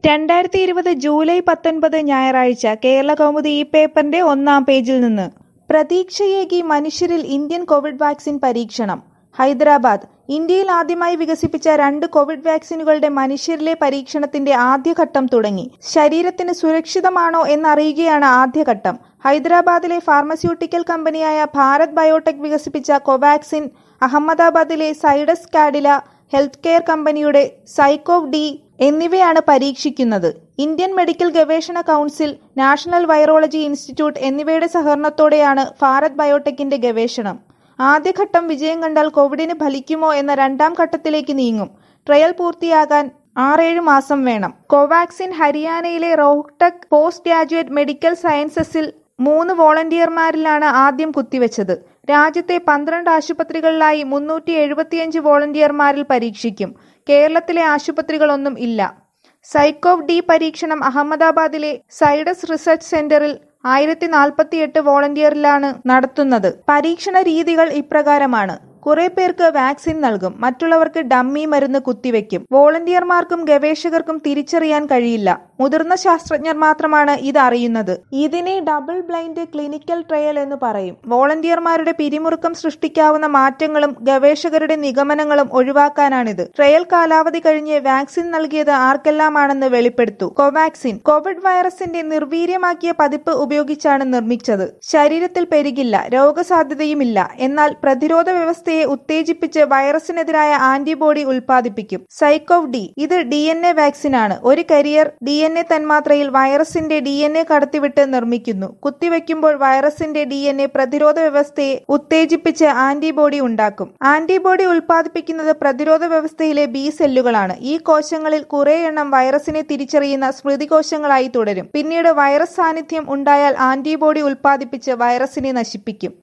രണ്ടായിരത്തി ഇരുപത് ജൂലൈ പത്തൊൻപത് ഞായറാഴ്ച കേരള കൗമുദി ഈ പേപ്പറിന്റെ ഒന്നാം പേജിൽ നിന്ന് പ്രതീക്ഷയേകി മനുഷ്യരിൽ ഇന്ത്യൻ കോവിഡ് വാക്സിൻ പരീക്ഷണം ഹൈദരാബാദ് ഇന്ത്യയിൽ ആദ്യമായി വികസിപ്പിച്ച രണ്ട് കോവിഡ് വാക്സിനുകളുടെ മനുഷ്യരിലെ പരീക്ഷണത്തിന്റെ ആദ്യഘട്ടം തുടങ്ങി ശരീരത്തിന് സുരക്ഷിതമാണോ എന്നറിയുകയാണ് ആദ്യഘട്ടം ഹൈദരാബാദിലെ ഫാർമസ്യൂട്ടിക്കൽ കമ്പനിയായ ഭാരത് ബയോടെക് വികസിപ്പിച്ച കോവാക്സിൻ അഹമ്മദാബാദിലെ സൈഡസ് കാഡില ഹെൽത്ത് കെയർ കമ്പനിയുടെ സൈക്കോവ് ഡി എന്നിവയാണ് പരീക്ഷിക്കുന്നത് ഇന്ത്യൻ മെഡിക്കൽ ഗവേഷണ കൗൺസിൽ നാഷണൽ വൈറോളജി ഇൻസ്റ്റിറ്റ്യൂട്ട് എന്നിവയുടെ സഹകരണത്തോടെയാണ് ഭാരത് ബയോടെക്കിന്റെ ഗവേഷണം ആദ്യഘട്ടം വിജയം കണ്ടാൽ കോവിഡിന് ഫലിക്കുമോ എന്ന രണ്ടാം ഘട്ടത്തിലേക്ക് നീങ്ങും ട്രയൽ പൂർത്തിയാകാൻ ആറേഴ് മാസം വേണം കോവാക്സിൻ ഹരിയാനയിലെ റോഹ്ടക് പോസ്റ്റ് ഗ്രാജുവേറ്റ് മെഡിക്കൽ സയൻസസിൽ മൂന്ന് വോളണ്ടിയർമാരിലാണ് ആദ്യം കുത്തിവെച്ചത് രാജ്യത്തെ പന്ത്രണ്ട് ആശുപത്രികളിലായി മുന്നൂറ്റി എഴുപത്തിയഞ്ച് വോളണ്ടിയർമാരിൽ പരീക്ഷിക്കും കേരളത്തിലെ ആശുപത്രികളൊന്നും ഇല്ല സൈക്കോവ് ഡി പരീക്ഷണം അഹമ്മദാബാദിലെ സൈഡസ് റിസർച്ച് സെന്ററിൽ ആയിരത്തി നാൽപ്പത്തിയെട്ട് വോളണ്ടിയറിലാണ് നടത്തുന്നത് പരീക്ഷണ രീതികൾ ഇപ്രകാരമാണ് കുറെ പേർക്ക് വാക്സിൻ നൽകും മറ്റുള്ളവർക്ക് ഡമ്മി മരുന്ന് കുത്തിവെക്കും വോളണ്ടിയർമാർക്കും ഗവേഷകർക്കും തിരിച്ചറിയാൻ കഴിയില്ല മുതിർന്ന ശാസ്ത്രജ്ഞർ മാത്രമാണ് ഇത് അറിയുന്നത് ഇതിനെ ഡബിൾ ബ്ലൈൻഡ് ക്ലിനിക്കൽ ട്രയൽ എന്ന് പറയും വോളണ്ടിയർമാരുടെ പിരിമുറുക്കം സൃഷ്ടിക്കാവുന്ന മാറ്റങ്ങളും ഗവേഷകരുടെ നിഗമനങ്ങളും ഒഴിവാക്കാനാണിത് ട്രയൽ കാലാവധി കഴിഞ്ഞ് വാക്സിൻ നൽകിയത് ആർക്കെല്ലാമാണെന്ന് വെളിപ്പെടുത്തു കോവാക്സിൻ കോവിഡ് വൈറസിന്റെ നിർവീര്യമാക്കിയ പതിപ്പ് ഉപയോഗിച്ചാണ് നിർമ്മിച്ചത് ശരീരത്തിൽ പെരുകില്ല രോഗസാധ്യതയുമില്ല എന്നാൽ പ്രതിരോധ വ്യവസ്ഥയെ ഉത്തേജിപ്പിച്ച് വൈറസിനെതിരായ ആന്റിബോഡി ഉൽപ്പാദിപ്പിക്കും സൈക്കോവ് ഡി ഇത് ഡി എൻ എ വാക്സിനാണ് ഒരു കരിയർ ഡി എൻ എ തന്മാത്രയിൽ വൈറസിന്റെ ഡി എൻ എ കടത്തിവിട്ട് നിർമ്മിക്കുന്നു കുത്തിവെക്കുമ്പോൾ വൈറസിന്റെ ഡി എൻ എ പ്രതിരോധ വ്യവസ്ഥയെ ഉത്തേജിപ്പിച്ച് ആന്റിബോഡി ഉണ്ടാക്കും ആന്റിബോഡി ഉൽപ്പാദിപ്പിക്കുന്നത് പ്രതിരോധ വ്യവസ്ഥയിലെ ബി സെല്ലുകളാണ് ഈ കോശങ്ങളിൽ കുറെ എണ്ണം വൈറസിനെ തിരിച്ചറിയുന്ന സ്മൃതികോശങ്ങളായി തുടരും പിന്നീട് വൈറസ് സാന്നിധ്യം ഉണ്ടായാൽ ആന്റിബോഡി ഉൽപ്പാദിപ്പിച്ച് വൈറസിനെ നശിപ്പിക്കും